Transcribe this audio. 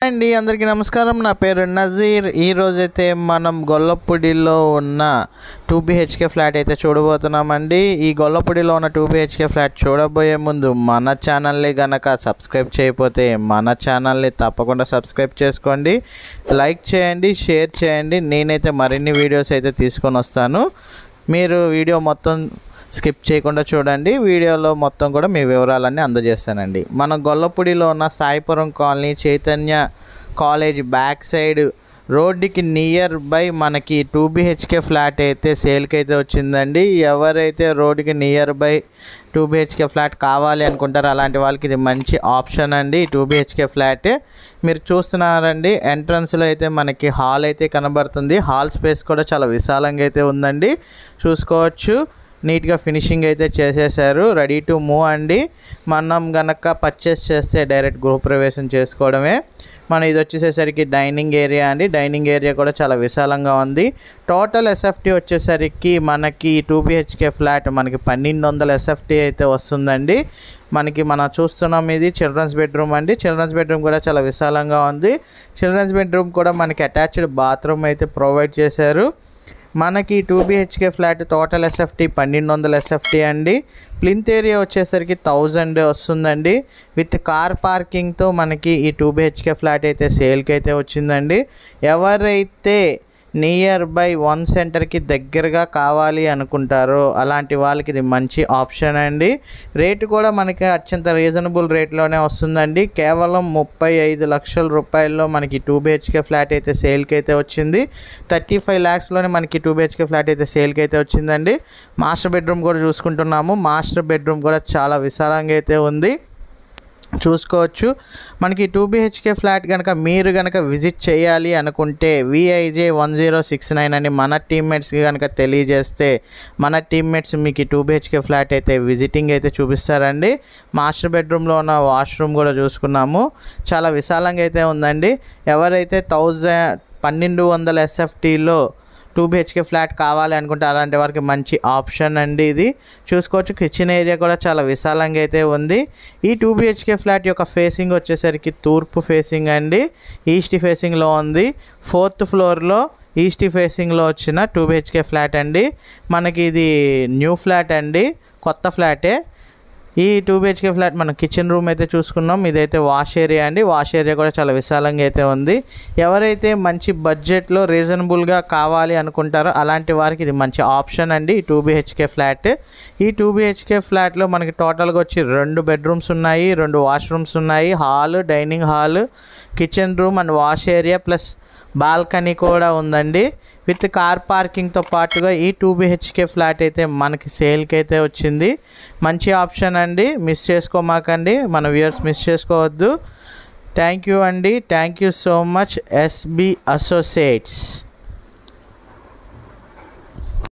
అండి అందరికీ నమస్కారం నా పేరు నజీర్ ఈ రోజైతే మనం గొల్లపూడిలో ఉన్న టూ బిహెచ్కే ఫ్లాట్ అయితే చూడబోతున్నామండి ఈ గొల్లపూడిలో ఉన్న టూ బిహెచ్కే ఫ్లాట్ చూడబోయే ముందు మన ఛానల్ని గనక సబ్స్క్రైబ్ చేయకపోతే మన ఛానల్ని తప్పకుండా సబ్స్క్రైబ్ చేసుకోండి లైక్ చేయండి షేర్ చేయండి నేనైతే మరిన్ని వీడియోస్ అయితే తీసుకొని వస్తాను మీరు వీడియో మొత్తం స్కిప్ చేయకుండా చూడండి వీడియోలో మొత్తం కూడా మీ వివరాలన్నీ అందజేస్తానండి మన గొల్లపూడిలో ఉన్న Saipuram colony Chaitanya college back side రోడ్డుకి నియర్ బై మనకి టూ బిహెచ్కే ఫ్లాట్ అయితే సేల్కి అయితే వచ్చిందండి ఎవరైతే రోడ్డుకి near by two BHK flat కావాలి అనుకుంటారో అలాంటి వాళ్ళకి ఇది మంచి ఆప్షన్ అండి టూ బిహెచ్కే ఫ్లాట్ మీరు చూస్తున్నారండి ఎంట్రన్స్లో అయితే మనకి హాల్ అయితే కనబడుతుంది హాల్ స్పేస్ కూడా చాలా విశాలంగా అయితే ఉందండి చూసుకోవచ్చు నీట్గా ఫినిషింగ్ అయితే చేసేసారు రెడీ టు మూవ్ అండి మనం గనక పర్చేస్ చేస్తే డైరెక్ట్ గృహప్రవేశం చేసుకోవడమే మన ఇది వచ్చేసేసరికి డైనింగ్ ఏరియా అండి డైనింగ్ ఏరియా కూడా చాలా విశాలంగా ఉంది టోటల్ ఎస్ఎఫ్టీ వచ్చేసరికి మనకి టూ బిహెచ్కే ఫ్లాట్ మనకి పన్నెండు వందల ఎస్ఎఫ్టీ అయితే వస్తుందండి మనకి మనం చూస్తున్నాం ఇది చిల్డ్రన్స్ బెడ్రూమ్ అండి చిల్డ్రన్స్ బెడ్రూమ్ కూడా చాలా విశాలంగా ఉంది చిల్డ్రన్స్ బెడ్రూమ్ కూడా మనకి అటాచ్డ్ బాత్రూమ్ అయితే ప్రొవైడ్ చేశారు మనకి two BHK flat total SFT పన్నెండు వందల ఎస్ఎఫ్టీ అండి ప్లింత్ ఏరియా వచ్చేసరికి థౌజండ్ వస్తుందండి విత్ కార్ పార్కింగ్తో మనకి ఈ టూ బిహెచ్కే ఫ్లాట్ అయితే సేల్కి అయితే వచ్చిందండి ఎవరైతే నియర్ బై వన్ సెంటర్కి దగ్గరగా కావాలి అనుకుంటారో అలాంటి వాళ్ళకి ఇది మంచి ఆప్షన్ అండి రేటు కూడా మనకి అత్యంత రీజనబుల్ రేట్లోనే వస్తుందండి కేవలం ముప్పై ఐదు లక్షల రూపాయల్లో మనకి టూ బిహెచ్కే ఫ్లాట్ అయితే సేల్కి అయితే వచ్చింది థర్టీ ఫైవ్ ల్యాక్స్లోనే మనకి టూ బిహెచ్కే ఫ్లాట్ అయితే సేల్కి అయితే వచ్చిందండి మాస్టర్ బెడ్రూమ్ కూడా చూసుకుంటున్నాము మాస్టర్ బెడ్రూమ్ కూడా చాలా విశాలంగా అయితే ఉంది చూసుకోవచ్చు మనకి టూ బిహెచ్కే ఫ్లాట్ కనుక మీరు కనుక విజిట్ చేయాలి అనుకుంటే VIJ one zero six nine అని మన టీమ్మేట్స్కి కనుక తెలియజేస్తే మన టీమ్మేట్స్ మీకు టూ బిహెచ్కే ఫ్లాట్ అయితే విజిటింగ్ అయితే చూపిస్తారండి మాస్టర్ బెడ్రూమ్లో ఉన్న వాష్రూమ్ కూడా చూసుకున్నాము చాలా విశాలంగా అయితే ఉందండి ఎవరైతే థౌజండ్ పన్నెండు వందల ఎస్ఎఫ్టీలో టూ బిహెచ్కే ఫ్లాట్ కావాలి అనుకుంటే అలాంటి వారికి మంచి ఆప్షన్ అండి ఇది చూసుకోవచ్చు కిచెన్ ఏరియా కూడా చాలా విశాలంగా అయితే ఉంది ఈ టూ బిహెచ్కే ఫ్లాట్ యొక్క ఫేసింగ్ వచ్చేసరికి తూర్పు ఫేసింగ్ అండి ఈస్ట్ ఫేసింగ్లో ఉంది ఫోర్త్ ఫ్లోర్లో ఈస్ట్ ఫేసింగ్లో వచ్చిన టూ బిహెచ్కే ఫ్లాట్ అండి మనకి ఇది న్యూ ఫ్లాట్ అండి కొత్త ఫ్లాటే ఈ టూ బిహెచ్కే ఫ్లాట్ మనం కిచెన్ రూమ్ అయితే చూసుకున్నాం ఇదైతే వాష్ ఏరియా అండి వాష్ ఏరియా కూడా చాలా విశాలంగా అయితే ఉంది ఎవరైతే మంచి బడ్జెట్లో రీజనబుల్గా కావాలి అనుకుంటారో అలాంటి వారికి ఇది మంచి ఆప్షన్ అండి ఈ టూ బిహెచ్కే ఫ్లాట్ ఈ టూ బిహెచ్కే ఫ్లాట్లో మనకి టోటల్గా వచ్చి రెండు బెడ్రూమ్స్ ఉన్నాయి రెండు వాష్రూమ్స్ ఉన్నాయి hall dining hall kitchen room and wash area plus balcony కూడా ఉందండి విత్ కార్ పార్కింగ్తో పాటుగా ఈ టూ బిహెచ్కే ఫ్లాట్ అయితే మనకి సేల్కి అయితే వచ్చింది మంచి ఆప్షన్ అండి మిస్ చేసుకోమాకండి మన వ్యూయర్స్ మిస్ చేసుకోవద్దు థ్యాంక్ యూ అండి thank you so much SB associates